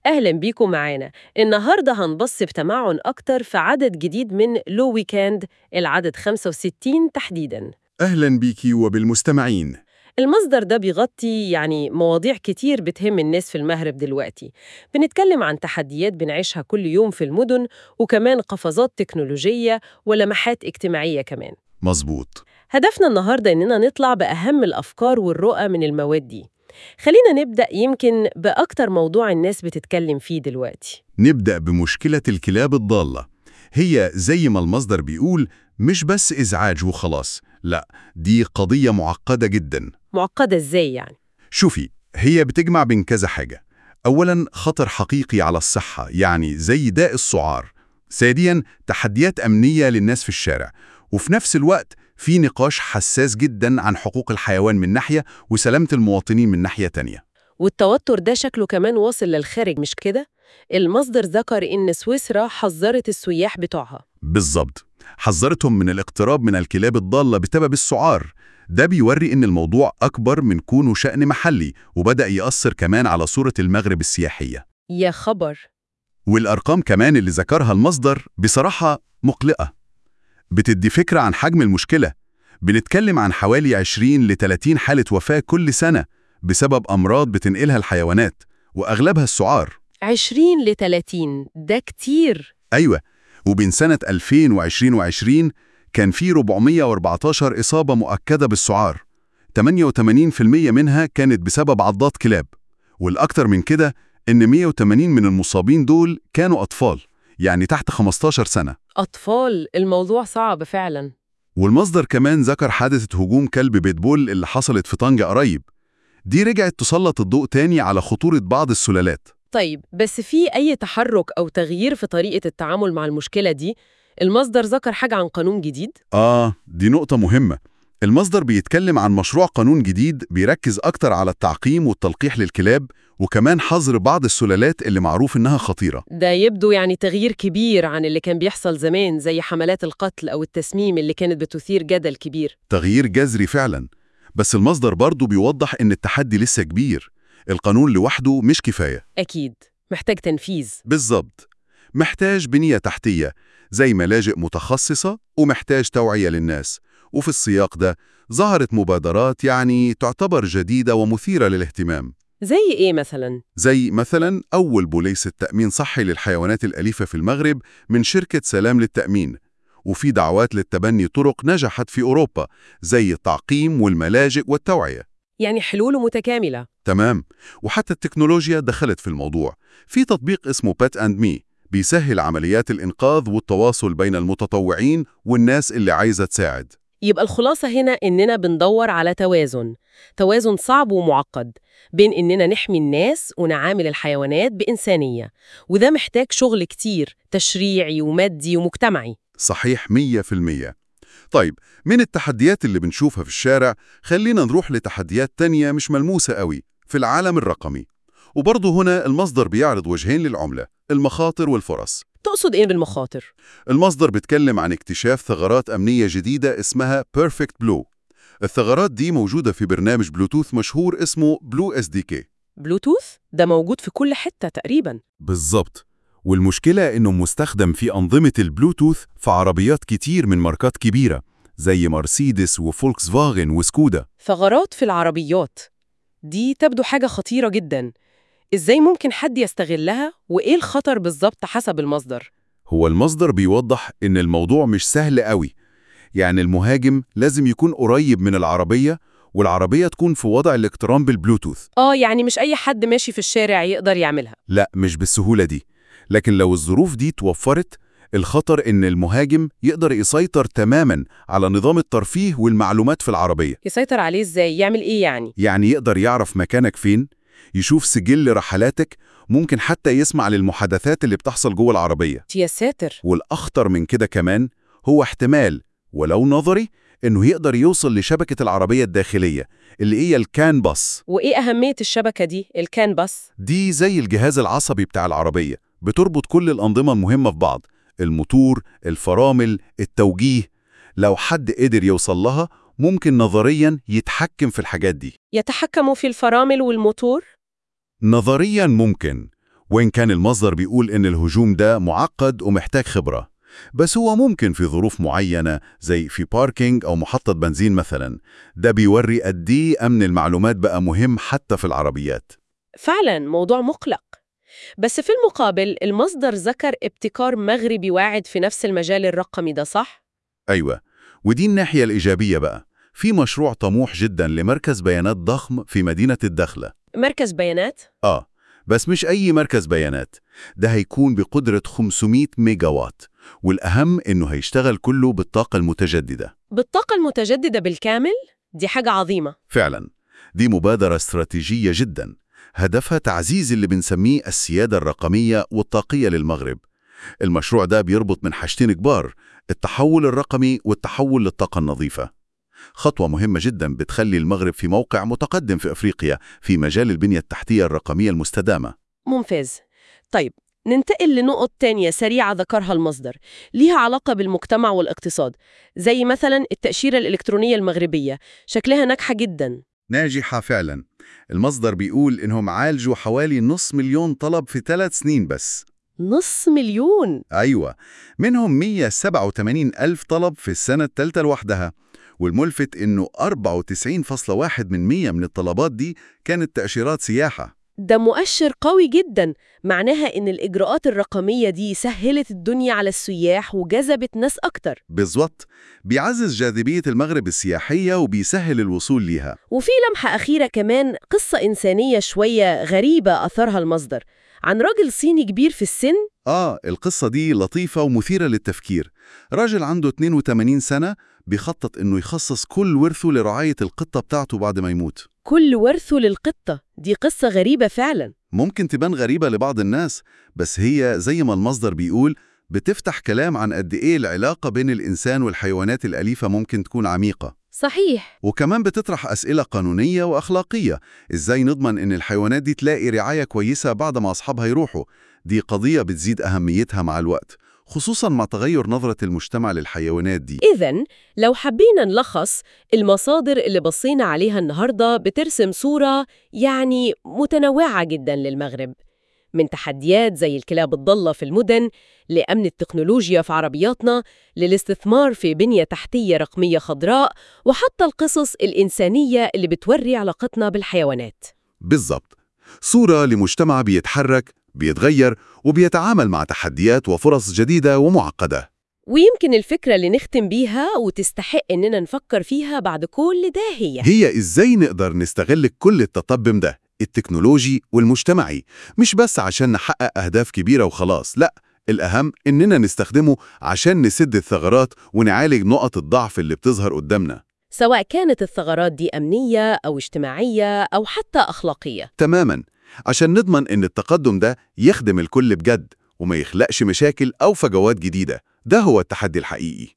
أهلا بيكم معانا النهاردة هنبص بتمعن أكتر في عدد جديد من لو ويكاند العدد 65 تحديداً أهلا بيكي وبالمستمعين المصدر ده بيغطي يعني مواضيع كتير بتهم الناس في المغرب دلوقتي بنتكلم عن تحديات بنعيشها كل يوم في المدن وكمان قفزات تكنولوجية ولمحات اجتماعية كمان مظبوط هدفنا النهاردة إننا نطلع بأهم الأفكار والرؤى من المواد دي خلينا نبدأ يمكن بأكتر موضوع الناس بتتكلم فيه دلوقتي نبدأ بمشكلة الكلاب الضالة هي زي ما المصدر بيقول مش بس إزعاج وخلاص لا دي قضية معقدة جدا معقدة إزاي يعني؟ شوفي هي بتجمع بين كذا حاجة أولا خطر حقيقي على الصحة يعني زي داء السعار ثانيا تحديات أمنية للناس في الشارع وفي نفس الوقت في نقاش حساس جدا عن حقوق الحيوان من ناحية وسلامة المواطنين من ناحية تانية والتوتر ده شكله كمان واصل للخارج مش كده؟ المصدر ذكر إن سويسرا حذرت السياح بتوعها بالظبط حذرتهم من الاقتراب من الكلاب الضالة بسبب السعار ده بيوري إن الموضوع أكبر من كونه شأن محلي وبدأ يأثر كمان على صورة المغرب السياحية يا خبر والأرقام كمان اللي ذكرها المصدر بصراحة مقلقة بتدي فكرة عن حجم المشكلة بنتكلم عن حوالي 20 ل 30 حالة وفاة كل سنة بسبب أمراض بتنقلها الحيوانات وأغلبها السعار 20 ل 30 ده كتير أيوة وبين سنة 2020 كان في 414 إصابة مؤكدة بالسعار 88% منها كانت بسبب عضات كلاب والأكثر من كده إن 180 من المصابين دول كانوا أطفال يعني تحت 15 سنة أطفال الموضوع صعب فعلا والمصدر كمان ذكر حادثة هجوم كلب بيتبول اللي حصلت في طنجة قريب دي رجعت تسلط الضوء تاني على خطورة بعض السلالات طيب بس في أي تحرك أو تغيير في طريقة التعامل مع المشكلة دي؟ المصدر ذكر حاجة عن قانون جديد؟ آه دي نقطة مهمة المصدر بيتكلم عن مشروع قانون جديد بيركز أكتر على التعقيم والتلقيح للكلاب وكمان حظر بعض السلالات اللي معروف إنها خطيرة ده يبدو يعني تغيير كبير عن اللي كان بيحصل زمان زي حملات القتل أو التسميم اللي كانت بتثير جدل كبير تغيير جذري فعلا بس المصدر برضه بيوضح إن التحدي لسه كبير القانون لوحده مش كفاية أكيد محتاج تنفيذ بالظبط محتاج بنية تحتية زي ملاجئ متخصصة ومحتاج توعية للناس وفي السياق ده ظهرت مبادرات يعني تعتبر جديدة ومثيرة للاهتمام زي إيه مثلا؟ زي مثلا أول بوليصة تأمين صحي للحيوانات الأليفة في المغرب من شركة سلام للتأمين وفي دعوات للتبني طرق نجحت في أوروبا زي التعقيم والملاجئ والتوعية يعني حلول متكاملة تمام وحتى التكنولوجيا دخلت في الموضوع في تطبيق اسمه بات اند مي بيسهل عمليات الإنقاذ والتواصل بين المتطوعين والناس اللي عايزة تساعد يبقى الخلاصة هنا إننا بندور على توازن توازن صعب ومعقد بين إننا نحمي الناس ونعامل الحيوانات بإنسانية وده محتاج شغل كتير تشريعي ومادي ومجتمعي صحيح 100% طيب من التحديات اللي بنشوفها في الشارع خلينا نروح لتحديات تانية مش ملموسة قوي في العالم الرقمي وبرضه هنا المصدر بيعرض وجهين للعملة المخاطر والفرص تقصد إيه بالمخاطر؟ المصدر بيتكلم عن اكتشاف ثغرات أمنية جديدة اسمها Perfect Blue الثغرات دي موجودة في برنامج بلوتوث مشهور اسمه بلو اس دي كي بلوتوث؟ ده موجود في كل حتة تقريباً بالظبط والمشكلة إنه مستخدم في أنظمة البلوتوث في عربيات كتير من ماركات كبيرة زي مرسيدس وفولكس فاغن وسكودا ثغرات في العربيات دي تبدو حاجة خطيرة جداً إزاي ممكن حد يستغلها وإيه الخطر بالظبط حسب المصدر؟ هو المصدر بيوضح إن الموضوع مش سهل قوي يعني المهاجم لازم يكون قريب من العربية والعربية تكون في وضع الاقتران بالبلوتوث آه يعني مش أي حد ماشي في الشارع يقدر يعملها لا مش بالسهولة دي لكن لو الظروف دي توفرت الخطر إن المهاجم يقدر يسيطر تماماً على نظام الترفيه والمعلومات في العربية يسيطر عليه إزاي؟ يعمل إيه يعني؟ يعني يقدر يعرف مكانك فين يشوف سجل رحلاتك ممكن حتى يسمع للمحادثات اللي بتحصل جوه العربية يا ساتر والأخطر من كده كمان هو احتمال ولو نظري إنه يقدر يوصل لشبكة العربية الداخلية اللي هي الكان باص وإيه أهمية الشبكة دي؟ الكان باص؟ دي زي الجهاز العصبي بتاع العربية بتربط كل الأنظمة المهمة في بعض الموتور، الفرامل، التوجيه لو حد قدر يوصل لها ممكن نظريا يتحكم في الحاجات دي يتحكم في الفرامل والموتور؟ نظريا ممكن وإن كان المصدر بيقول إن الهجوم ده معقد ومحتاج خبرة بس هو ممكن في ظروف معينة زي في باركينج أو محطة بنزين مثلا ده بيوري قد إيه أمن المعلومات بقى مهم حتى في العربيات فعلا موضوع مقلق بس في المقابل المصدر ذكر ابتكار مغربي واعد في نفس المجال الرقمي ده صح؟ أيوة ودي الناحية الإيجابية بقى في مشروع طموح جدا لمركز بيانات ضخم في مدينة الدخلة مركز بيانات؟ آه بس مش أي مركز بيانات ده هيكون بقدرة 500 ميجا وات والأهم إنه هيشتغل كله بالطاقة المتجددة بالطاقة المتجددة بالكامل؟ دي حاجة عظيمة فعلا دي مبادرة استراتيجية جدا هدفها تعزيز اللي بنسميه السيادة الرقمية والطاقية للمغرب المشروع ده بيربط من حاجتين كبار التحول الرقمي والتحول للطاقة النظيفة خطوة مهمة جدا بتخلي المغرب في موقع متقدم في أفريقيا في مجال البنية التحتية الرقمية المستدامة ممتاز طيب ننتقل لنقط تانية سريعة ذكرها المصدر ليها علاقة بالمجتمع والاقتصاد زي مثلا التأشيرة الإلكترونية المغربية شكلها ناجحة جدا ناجحة فعلا المصدر بيقول إنهم عالجوا حوالي نص مليون طلب في ثلاث سنين بس نص مليون أيوة منهم 187 ألف طلب في السنة الثالثة لوحدها والملفت إنه 94.1% من 100 من الطلبات دي كانت تأشيرات سياحة ده مؤشر قوي جدا معناها إن الإجراءات الرقمية دي سهلت الدنيا على السياح وجذبت ناس أكتر بالظبط بيعزز جاذبية المغرب السياحية وبيسهل الوصول ليها وفي لمحة أخيرة كمان قصة إنسانية شوية غريبة أثرها المصدر عن راجل صيني كبير في السن آه القصة دي لطيفة ومثيرة للتفكير راجل عنده 82 سنة بيخطط إنه يخصص كل ورثه لرعاية القطة بتاعته بعد ما يموت كل ورثه للقطة دي قصة غريبة فعلا ممكن تبان غريبة لبعض الناس بس هي زي ما المصدر بيقول بتفتح كلام عن قد إيه العلاقة بين الإنسان والحيوانات الأليفة ممكن تكون عميقة صحيح وكمان بتطرح أسئلة قانونية وأخلاقية إزاي نضمن إن الحيوانات دي تلاقي رعاية كويسة بعد ما أصحابها يروحوا دي قضية بتزيد أهميتها مع الوقت خصوصا مع تغير نظرة المجتمع للحيوانات دي إذا لو حبينا نلخص المصادر اللي بصينا عليها النهاردة بترسم صورة يعني متنوعة جدا للمغرب من تحديات زي الكلاب الضالة في المدن لأمن التكنولوجيا في عربياتنا للاستثمار في بنية تحتية رقمية خضراء وحتى القصص الإنسانية اللي بتوري علاقتنا بالحيوانات بالظبط صورة لمجتمع بيتحرك بيتغير وبيتعامل مع تحديات وفرص جديدة ومعقدة ويمكن الفكرة اللي نختم بيها وتستحق إننا نفكر فيها بعد كل ده هي هي إزاي نقدر نستغل كل التطبم ده التكنولوجي والمجتمعي مش بس عشان نحقق أهداف كبيرة وخلاص لأ الأهم إننا نستخدمه عشان نسد الثغرات ونعالج نقط الضعف اللي بتظهر قدامنا سواء كانت الثغرات دي أمنية أو اجتماعية أو حتى أخلاقية تماما عشان نضمن إن التقدم ده يخدم الكل بجد وما يخلقش مشاكل أو فجوات جديدة ده هو التحدي الحقيقي